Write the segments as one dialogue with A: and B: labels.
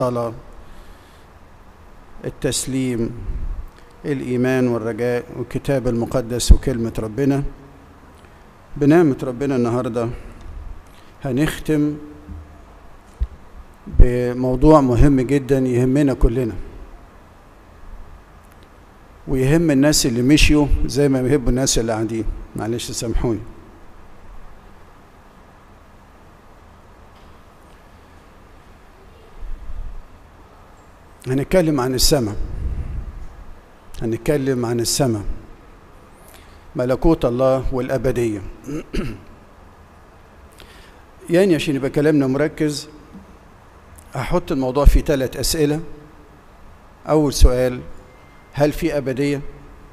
A: الصلاة التسليم الإيمان والرجاء والكتاب المقدس وكلمة ربنا بنعمة ربنا النهاردة هنختم بموضوع مهم جدا يهمنا كلنا ويهم الناس اللي مشيوا زي ما بيحبوا الناس اللي قاعدين معلش سامحوني هنتكلم عن السماء هنتكلم عن السماء ملكوت الله والأبدية يعني عشان يبقى كلامنا مركز هحط الموضوع في ثلاث أسئلة أول سؤال هل في أبدية؟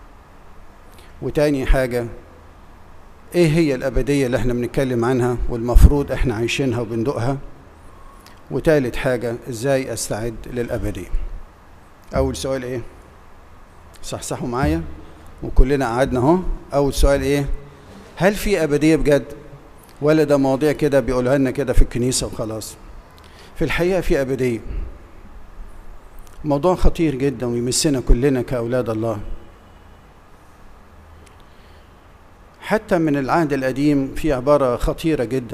A: وتاني حاجة إيه هي الأبدية اللي احنا بنتكلم عنها والمفروض احنا عايشينها وبندقها؟ وتالت حاجة إزاي أستعد للأبدية؟ أول سؤال إيه؟ صحصحوا معايا وكلنا قعدنا أهو أول سؤال إيه؟ هل في أبدية بجد؟ ولا ده مواضيع كده بيقولها لنا كده في الكنيسة وخلاص؟ في الحقيقة في أبدية موضوع خطير جدا ويمسنا كلنا كأولاد الله حتى من العهد القديم في عبارة خطيرة جدا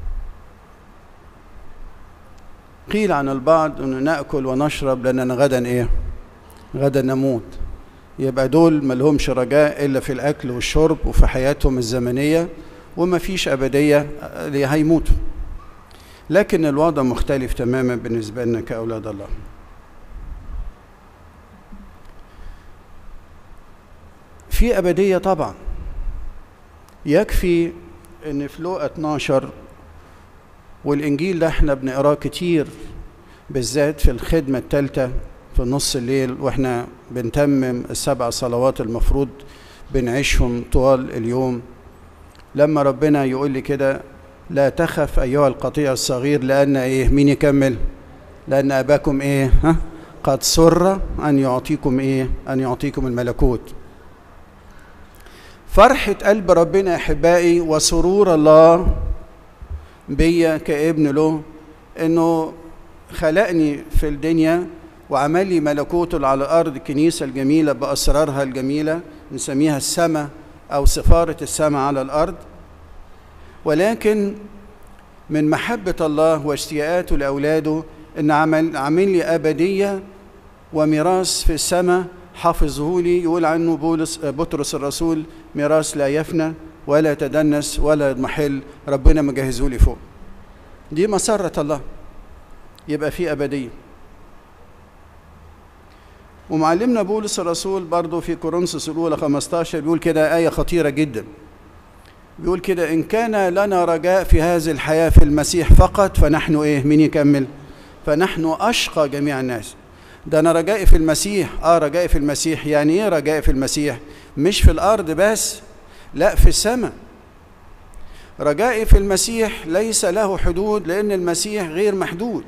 A: قيل عن البعض أنه نأكل ونشرب لأننا غدا إيه غدا نموت يبقى دول ملهمش رجاء إلا في الأكل والشرب وفي حياتهم الزمنية وما فيش أبدية هيموتوا لكن الوضع مختلف تماما بالنسبة لنا كأولاد الله في أبدية طبعا يكفي ان في لوقا 12 والانجيل ده احنا بنقراه كتير بالذات في الخدمة الثالثة في نص الليل واحنا بنتمم السبع صلوات المفروض بنعيشهم طوال اليوم لما ربنا يقول لي كده لا تخف ايها القطيع الصغير لان ايه مين يكمل لان اباكم ايه ها قد سر ان يعطيكم ايه ان يعطيكم الملكوت فرحة قلب ربنا أحبائي وسرور الله بيا كابن له إنه خلقني في الدنيا وعمل لي ملكوته على الأرض الكنيسة الجميلة بأسرارها الجميلة نسميها السماء أو سفارة السماء على الأرض ولكن من محبة الله واشتياقاته لأولاده إن عمل عامل لي أبدية وميراث في السماء حافظه لي يقول عنه بولس بطرس الرسول ميراث لا يفنى ولا يتدنس ولا يضمحل ربنا مجهزه لي فوق دي مسرة الله يبقى في أبدية ومعلمنا بولس الرسول برضه في كورنثوس الأولى 15 بيقول كده آية خطيرة جدا بيقول كده إن كان لنا رجاء في هذه الحياة في المسيح فقط فنحن إيه مين يكمل فنحن أشقى جميع الناس ده انا رجائي في المسيح اه رجائي في المسيح يعني ايه رجائي في المسيح مش في الارض بس لا في السماء رجائي في المسيح ليس له حدود لان المسيح غير محدود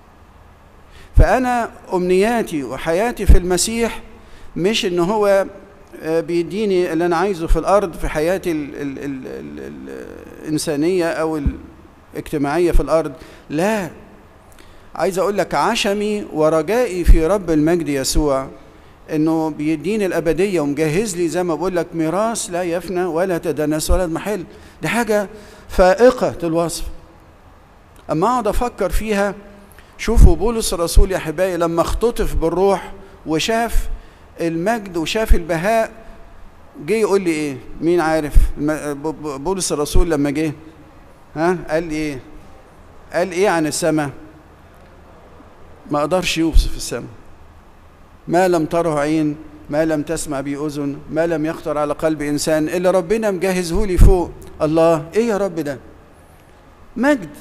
A: فانا امنياتي وحياتي في المسيح مش ان هو بيديني اللي انا عايزه في الارض في حياتي ال ال ال ال الانسانيه او الاجتماعيه في الارض لا عايز اقول لك عشمي ورجائي في رب المجد يسوع انه بيديني الابديه ومجهز لي زي ما بقول لك ميراث لا يفنى ولا تدنس ولا محل دي حاجه فائقه الوصف اما اقعد افكر فيها شوفوا بولس الرسول يا احبائي لما اختطف بالروح وشاف المجد وشاف البهاء جه يقول لي ايه مين عارف بولس الرسول لما جه ها قال لي ايه قال ايه عن السماء ما اقدرش يوصف السماء ما لم تره عين ما لم تسمع به اذن ما لم يخطر على قلب انسان الا ربنا مجهزه لي فوق الله ايه يا رب ده مجد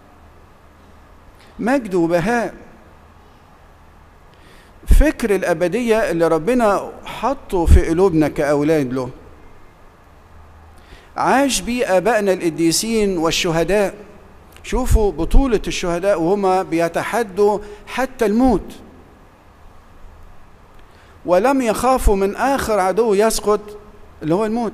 A: مجد وبهاء فكر الابديه اللي ربنا حطه في قلوبنا كاولاد له عاش بيه ابائنا القديسين والشهداء شوفوا بطولة الشهداء وهما بيتحدوا حتى الموت ولم يخافوا من آخر عدو يسقط اللي هو الموت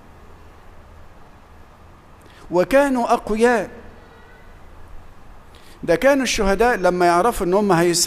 A: وكانوا أقوياء ده كانوا الشهداء لما يعرفوا ان هم